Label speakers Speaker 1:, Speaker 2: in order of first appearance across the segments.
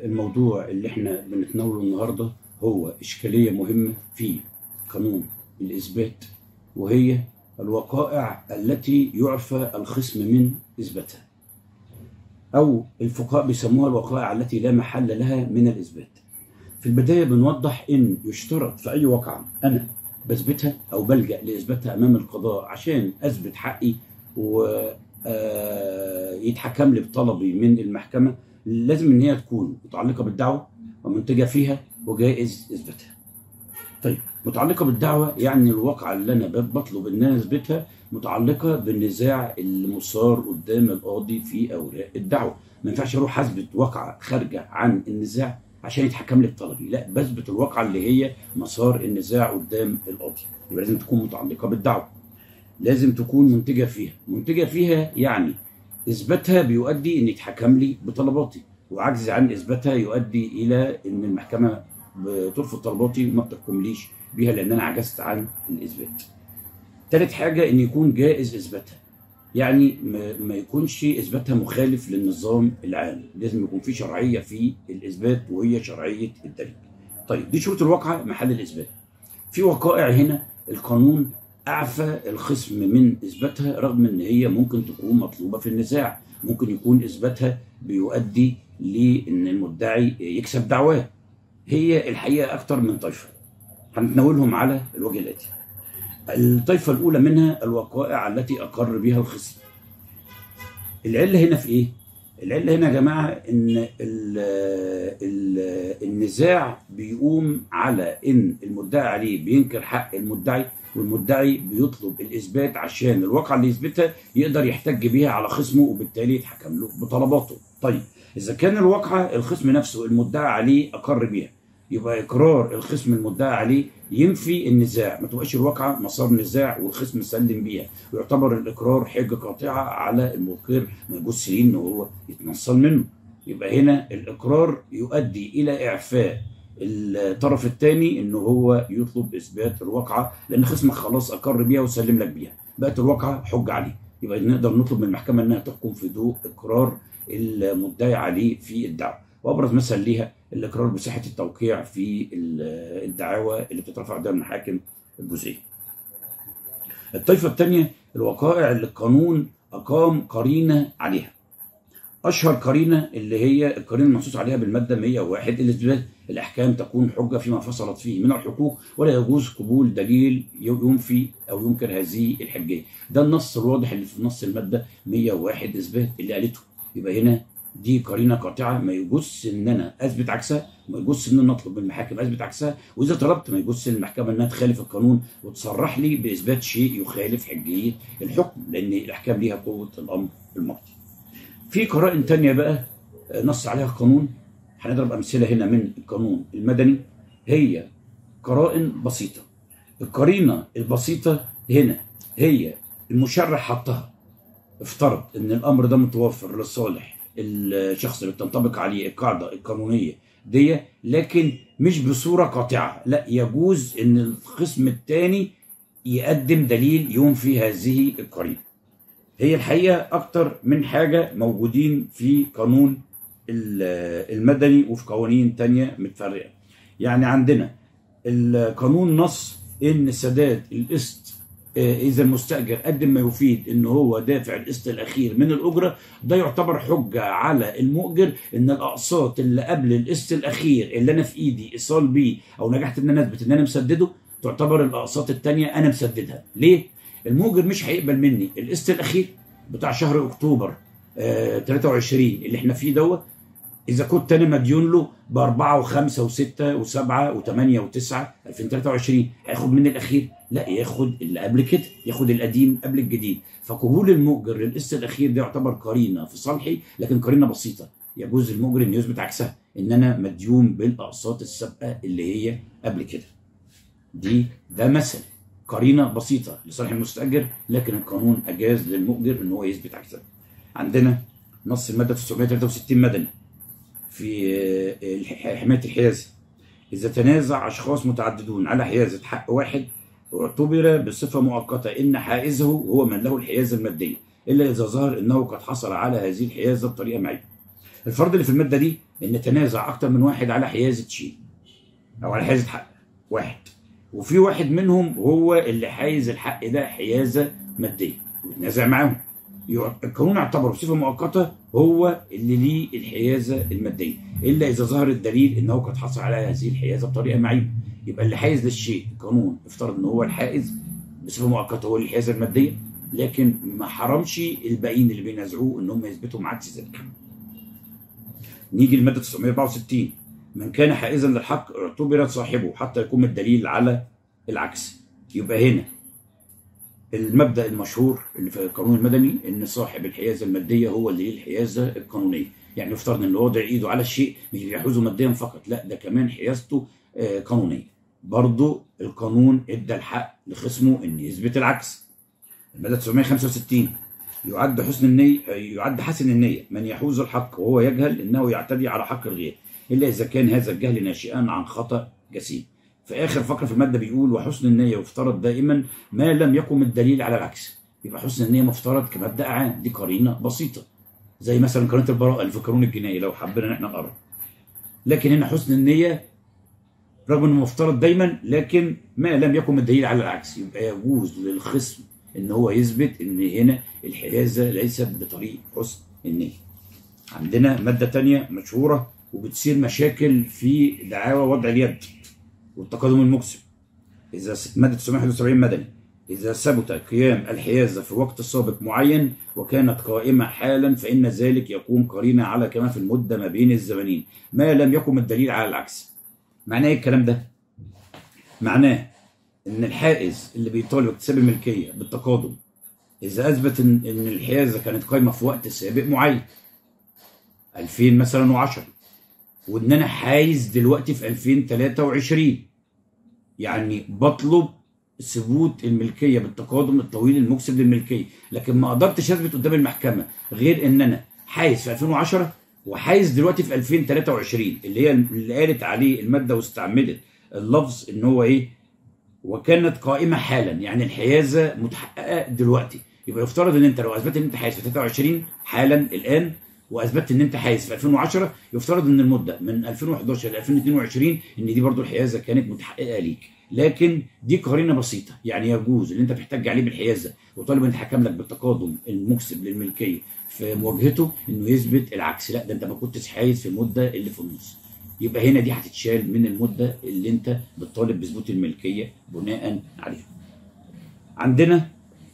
Speaker 1: الموضوع اللي احنا بنتناوله النهارده هو اشكاليه مهمه في قانون الاثبات وهي الوقائع التي يعفى الخصم من اثباتها او الفقهاء بيسموها الوقائع التي لا محل لها من الاثبات في البدايه بنوضح ان يشترط في اي واقعه انا بثبتها او بلجا لاثباتها امام القضاء عشان اثبت حقي و يتحكم لي بطلبي من المحكمه لازم ان هي تكون متعلقه بالدعوه ومنتجه فيها وجائز اثباتها. طيب متعلقه بالدعوه يعني الواقعه اللي انا بطلب ان انا اثبتها متعلقه بالنزاع اللي مثار قدام القاضي في اوراق الدعوه، ما ينفعش اروح اثبت واقعه خارجه عن النزاع عشان يتحكم لي بطلبي، لا بثبت الواقعه اللي هي مسار النزاع قدام القاضي، يبقى لازم تكون متعلقه بالدعوه. لازم تكون منتجه فيها، منتجه فيها يعني اثباتها بيؤدي ان يتحكم لي بطلباتي وعجز عن اثباتها يؤدي الى ان المحكمه بترفض طلباتي وما بتحكمليش بيها لان انا عجزت عن الاثبات. ثالث حاجه ان يكون جائز اثباتها. يعني ما يكونش اثباتها مخالف للنظام العام، لازم يكون في شرعيه في الاثبات وهي شرعيه الدليل. طيب دي شروط الواقعه محل الاثبات. في وقائع هنا القانون اعفى الخصم من اثباتها رغم ان هي ممكن تكون مطلوبه في النزاع ممكن يكون اثباتها بيؤدي لان المدعي يكسب دعواه هي الحقيقه اكتر من طائفه هنتناولهم على الوجه الاتي الطائفه الاولى منها الوقائع التي اقر بها الخصم العله هنا في ايه العله هنا يا جماعه ان ال ال النزاع بيقوم على ان المدعي عليه بينكر حق المدعي والمدعي بيطلب الاثبات عشان الواقعه اللي يثبتها يقدر يحتج بيها على خصمه وبالتالي يتحكم له بطلباته. طيب اذا كان الواقعه الخصم نفسه المدعي عليه اقر بيها يبقى اقرار الخصم المدعي عليه ينفي النزاع ما تبقاش الواقعه مسار نزاع والخصم سلم بيها ويعتبر الاقرار حجه قاطعه على المقر ما يجوز ليه ان هو يتنصل منه. يبقى هنا الاقرار يؤدي الى اعفاء الطرف الثاني ان هو يطلب اثبات الواقعه لان خصمك خلاص اقر بيها وسلم لك بيها بقت الواقعه حجه عليه يبقى نقدر نطلب من المحكمه انها تحكم في ضوء اقرار المدعي عليه في الدعوه وابرز مثل ليها الاقرار بصحه التوقيع في الدعاوى اللي بتترفع قدام المحاكم الجزئيه. الطائفه الثانيه الوقائع اللي القانون اقام قرينه عليها. اشهر قرينه اللي هي القرينه المنصوص عليها بالماده 101 الاثبات الاحكام تكون حجه فيما فصلت فيه من الحقوق ولا يجوز قبول دليل ينفي او ينكر هذه الحجيه ده النص الواضح اللي في نص الماده 101 اثبات اللي قالته يبقى هنا دي قرينه قاطعه ما يجوز ان انا اثبت عكسها ما يجوز ان انا اطلب من المحاكم اثبت عكسها واذا طلبت ما يجوز للمحكمه انها تخالف القانون وتصرح لي باثبات شيء يخالف حجيه الحكم لان الاحكام ليها قوه الامر الماضي في قرائن تانية بقى نص عليها القانون هنضرب امثله هنا من القانون المدني هي قرائن بسيطه القرينه البسيطه هنا هي المشرع حطها افترض ان الامر ده متوفر لصالح الشخص اللي بتنطبق عليه القاعده القانونيه دي لكن مش بصوره قاطعه لا يجوز ان الخصم الثاني يقدم دليل ينفي هذه القرينه هي الحقيقه اكتر من حاجه موجودين في قانون المدني وفي قوانين تانية متفرقة يعني عندنا القانون نص ان سداد القسط اذا المستاجر قدم ما يفيد ان هو دافع القسط الاخير من الاجره ده يعتبر حجه على المؤجر ان الاقساط اللي قبل القسط الاخير اللي انا في ايدي ايصال بيه او نجحت ان انا اثبت ان انا مسدده تعتبر الاقساط الثانيه انا مسددها ليه المؤجر مش هيقبل مني القسط الاخير بتاع شهر اكتوبر آه 23 اللي احنا فيه دوت اذا كنت انا مديون له ب 4 و5 و6 و7 و8 و9 2023 هياخد مني الاخير؟ لا ياخد اللي قبل كده ياخد القديم قبل الجديد فقبول المؤجر للقسط الاخير ده يعتبر قرينه في صالحي لكن قرينه بسيطه يجوز المؤجر انه يثبت عكسها ان انا مديون بالاقساط السابقه اللي هي قبل كده دي ده مثل قرينه بسيطه لصالح المستاجر لكن القانون اجاز للمؤجر ان هو يثبت عكسها عندنا نص الماده 963 مدني في حمايه الحيازه اذا تنازع اشخاص متعددون على حيازه حق واحد اعتبر بصفه مؤقته ان حائزه هو من له الحيازه الماديه الا اذا ظهر انه قد حصل على هذه الحيازه بطريقه معينه. الفرض اللي في الماده دي ان تنازع اكتر من واحد على حيازه شيء او على حيازه حق واحد وفي واحد منهم هو اللي حايز الحق ده حيازه ماديه ويتنازع معاهم يع- القانون يعتبر بصفه مؤقته هو اللي ليه الحيازه الماديه الا اذا ظهر الدليل ان هو قد حصل على هذه الحيازه بطريقه معيبه يبقى اللي حايز للشيء القانون افترض ان هو الحائز بصفه مؤقته هو اللي الحيازه الماديه لكن ما حرمش الباقيين اللي بينازعوه ان هم يثبتوا عكس ذلك. نيجي لماده 964 من كان حائزا للحق اعتبر صاحبه حتى يقوم الدليل على العكس يبقى هنا المبدا المشهور اللي في القانون المدني ان صاحب الحيازه الماديه هو اللي ليه الحيازه القانونيه يعني يفترض ان اللي وضع ايده على الشيء مش بيحوزه ماديا فقط لا ده كمان حيازته آه، قانونيه برضه القانون ادى الحق لخصمه ان يثبت العكس الماده 965 يعد حسن النية يعد حسن النية من يحوز الحق وهو يجهل انه يعتدي على حق الغير الا اذا كان هذا الجهل ناشئا عن خطا جسيم. في اخر فقره في الماده بيقول وحسن النية يفترض دائما ما لم يقم الدليل على العكس. يبقى حسن النية مفترض كمبدا عام دي قرينه بسيطه. زي مثلا قرينه البراءه اللي في القانون الجنائي لو حبينا ان احنا نقرب. لكن هنا حسن النية رغم انه مفترض دايما لكن ما لم يقم الدليل على العكس يبقى يجوز للخصم ان هو يثبت ان هنا الحيازه ليست بطريق حسن النيه. عندنا ماده تانية مشهوره وبتصير مشاكل في دعاوى وضع اليد والتقادم المكسب. اذا س- ماده 971 مدني اذا ثبت قيام الحيازه في وقت سابق معين وكانت قائمه حالا فان ذلك يكون قرينه على كما في المده ما بين الزمنين ما لم يقم الدليل على العكس. معناه ايه الكلام ده؟ معناه ان الحائز اللي بيطالب اكتساب الملكيه بالتقادم اذا اثبت ان ان الحيازه كانت قايمه في وقت سابق معين 2000 مثلا و10 وان انا حايز دلوقتي في 2023 يعني بطلب ثبوت الملكيه بالتقادم الطويل المكسب للملكيه لكن ما قدرتش اثبت قدام المحكمه غير ان انا حايز في 2010 وحايز دلوقتي في 2023 اللي هي اللي قالت عليه الماده واستعملت اللفظ ان هو ايه وكانت قائمه حالا يعني الحيازه متحققه دلوقتي يبقى يفترض ان انت لو اثبتت ان انت حايز في 23 حالا الان واثبتت ان انت حايز في 2010 يفترض ان المده من 2011 ل 2022 ان دي برضو الحيازه كانت متحققه ليك لكن دي قرينه بسيطه يعني يجوز اللي انت تحتج عليه بالحيازه وطالب ان يتحكم لك بالتقادم المكسب للملكيه في مواجهته انه يثبت العكس لا ده انت ما كنتش حايز في المده اللي في النص يبقى هنا دي هتتشال من المده اللي انت بتطالب بثبوت الملكيه بناء عليها. عندنا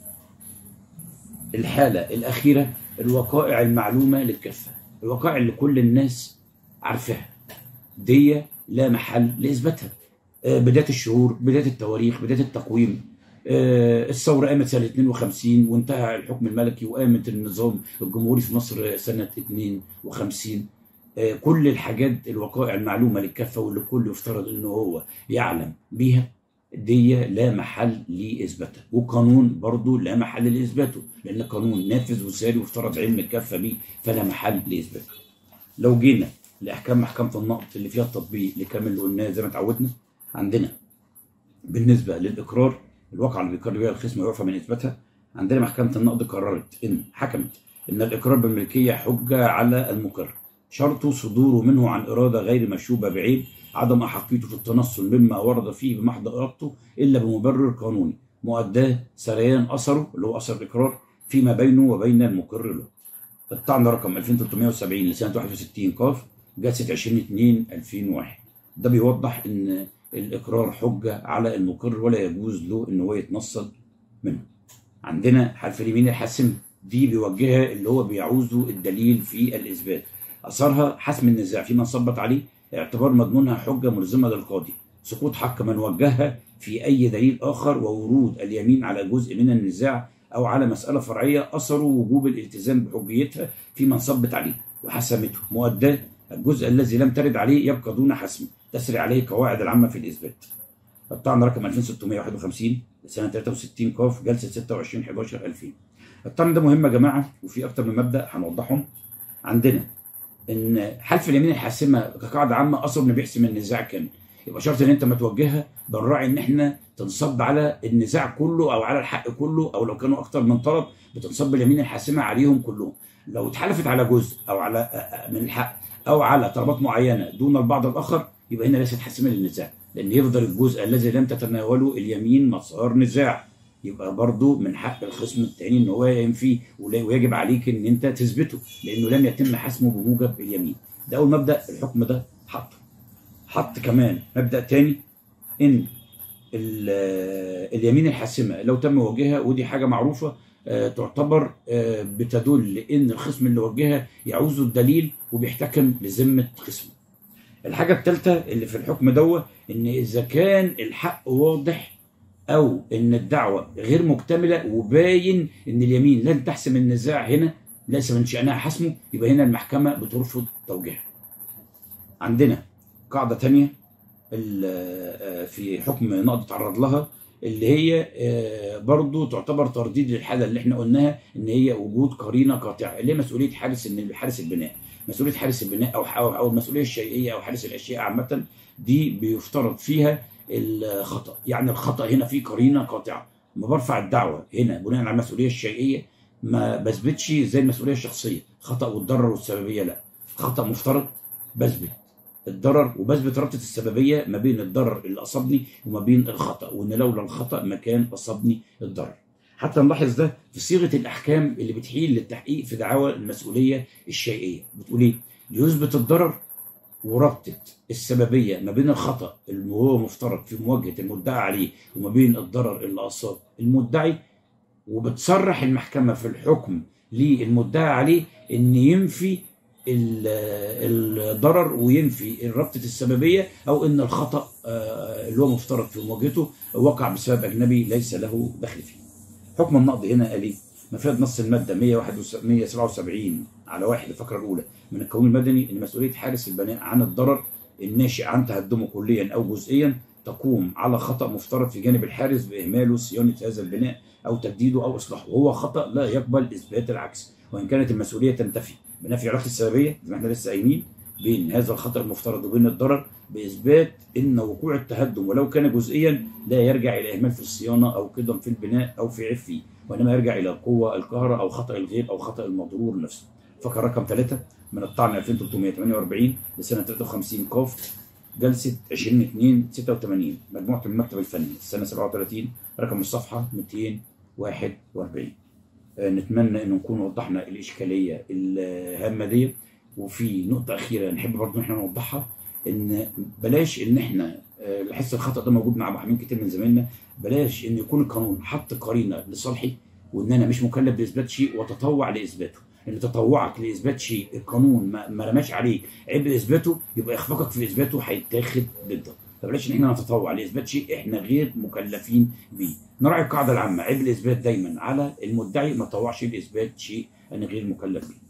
Speaker 1: الحاله الاخيره الوقائع المعلومه للكافه، الوقائع اللي كل الناس عارفاها. دي لا محل لاثباتها. آه، بدايه الشهور، بدايه التواريخ، بدايه التقويم. آه، الثوره قامت سنه 52 وانتهى الحكم الملكي وقامت النظام الجمهوري في مصر سنه 52 آه، كل الحاجات الوقائع المعلومه للكافه واللي الكل يفترض انه هو يعلم بيها دي لا محل لاثباتها وقانون برضو لا محل لاثباته لان القانون نافذ وساري وافترض علم الكافه بيه فلا محل لاثباته لو جينا لاحكام محكمه النقض اللي فيها التطبيق لكامل اللي قلناه زي ما اتعودنا عندنا بالنسبه للاقرار الواقعه اللي بيقر بها الخصم ويعفى من اثباتها عندنا محكمه النقض قررت ان حكمت ان الاقرار بالملكيه حجه على المقر شرط صدوره منه عن اراده غير مشوبه بعيب عدم احقيته في التنصل مما ورد فيه بمحض ارادته الا بمبرر قانوني مؤداه سريان اثره اللي هو اثر الاقرار فيما بينه وبين المقر له. الطعن رقم 2370 لسنه 61 قاف جلسه 20 2 2001 ده بيوضح ان الاقرار حجه على المقر ولا يجوز له ان هو يتنصل منه. عندنا حلف اليمين الحاسم دي بيوجهها اللي هو بيعوزه الدليل في الاثبات. اثرها حسم النزاع فيما صبت عليه اعتبار مضمونها حجه ملزمه للقاضي سقوط حق من وجهها في اي دليل اخر وورود اليمين على جزء من النزاع او على مساله فرعيه اثروا وجوب الالتزام بحجيتها فيما انصبت عليه وحسمته مؤداه الجزء الذي لم ترد عليه يبقى دون حسم تسري عليه قواعد العامه في الاثبات الطعن رقم 2651 لسنه 63 قاف جلسه 26 11 2000 الطعن ده مهم يا جماعه وفي اكتر من مبدا هنوضحهم عندنا ان حلف اليمين الحاسمه كقاعده عامه اصلا انه بيحسم النزاع كامل يبقى شرط ان انت ما توجهها بنراعي ان احنا تنصب على النزاع كله او على الحق كله او لو كانوا اكتر من طلب بتنصب اليمين الحاسمه عليهم كلهم لو اتحالفت على جزء او على آه، آه، من الحق او على طلبات معينه دون البعض الاخر يبقى هنا ليست حاسمه للنزاع لان يفضل الجزء الذي لم تتناوله اليمين مسار نزاع يبقى برضه من حق الخصم الثاني ان هو ينفي ولا- ويجب عليك ان انت تثبته لانه لم يتم حسمه بموجب اليمين ده اول مبدا الحكم ده حطه حط كمان مبدا تاني ان ال- اليمين الحاسمه لو تم وجهها ودي حاجه معروفه آه، تعتبر آه، بتدل ان الخصم اللي وجهها يعوز الدليل وبيحتكم لذمه خصمه. الحاجه الثالثه اللي في الحكم دوه ان اذا كان الحق واضح او ان الدعوه غير مكتمله وباين ان اليمين لن تحسم النزاع هنا ليس من شانها حسمه يبقى هنا المحكمه بترفض توجيهها. عندنا قاعده ثانيه في حكم نقض تعرض لها اللي هي آه، برضو تعتبر ترديد للحاله اللي احنا قلناها ان هي وجود قرينه قاطعه اللي هي مسؤوليه حارس ان حارس البناء مسؤوليه حارس البناء او او أو المسؤوليه الشيئيه او حارس الاشياء عامه دي بيفترض فيها الخطا يعني الخطا هنا في قرينه قاطعه لما برفع الدعوه هنا بناء على المسؤوليه الشيئيه ما بثبتش زي المسؤوليه الشخصيه خطا والضرر والسببيه لا خطا مفترض بثبت الضرر وبثبت رابطه السببيه ما بين الضرر اللي اصابني وما بين الخطا وان لولا الخطا ما كان اصابني الضرر حتى نلاحظ ده في صيغه الاحكام اللي بتحيل للتحقيق في دعاوى المسؤوليه الشيئيه بتقول ايه ليثبت الضرر وربطه السببيه ما بين الخطا اللي هو مفترض في مواجهه المدعى عليه وما بين الضرر اللي اصاب المدعي وبتصرح المحكمه في الحكم للمدعى عليه ان ينفي ال- الضرر وينفي ربطه السببيه او ان الخطا آه، اللي هو مفترض في مواجهته وقع بسبب اجنبي ليس له دخل فيه. حكم النقض هنا قال ايه؟ مفاد نص الماده 177 على واحد الفقره الاولى من القانون المدني ان مسؤوليه حارس البناء عن الضرر الناشئ عن تهدمه كليا او جزئيا تقوم على خطا مفترض في جانب الحارس باهماله صيانه هذا البناء او تجديده او اصلاحه وهو خطا لا يقبل اثبات العكس وان كانت المسؤوليه تنتفي بنفي علاقه السببيه زي ما احنا لسه قايلين بين هذا الخطا المفترض وبين الضرر باثبات ان وقوع التهدم ولو كان جزئيا لا يرجع الى اهمال في الصيانه او قدم في البناء او في عيب فيه وانما يرجع الى القوه القاهره او خطا الغير او خطا المضرور نفسه. فقره رقم ثلاثه من الطعن 2348 لسنه 53 قاف جلسه 20 2 86 مجموعه المكتب الفني السنه 37 رقم الصفحه 241 آه، نتمنى ان نكون وضحنا الاشكاليه الهامه دي وفي نقطه اخيره نحب برضه ان احنا نوضحها ان بلاش ان احنا آه، بحس الخطا ده موجود مع محامين كتير من زمايلنا بلاش ان يكون القانون حط قرينه لصالحي وان انا مش مكلف باثبات شيء وتطوع لاثباته ان تطوعك لاثبات شيء القانون ما, ما رماش عليك عبء اثباته يبقى اخفاقك في اثباته هيتاخد ضدك فبلاش ان احنا نتطوع لاثبات شيء احنا غير مكلفين بيه نراعي القاعده العامه عبء الاثبات دايما على المدعي ما تطوعش لاثبات شيء انا غير مكلف بيه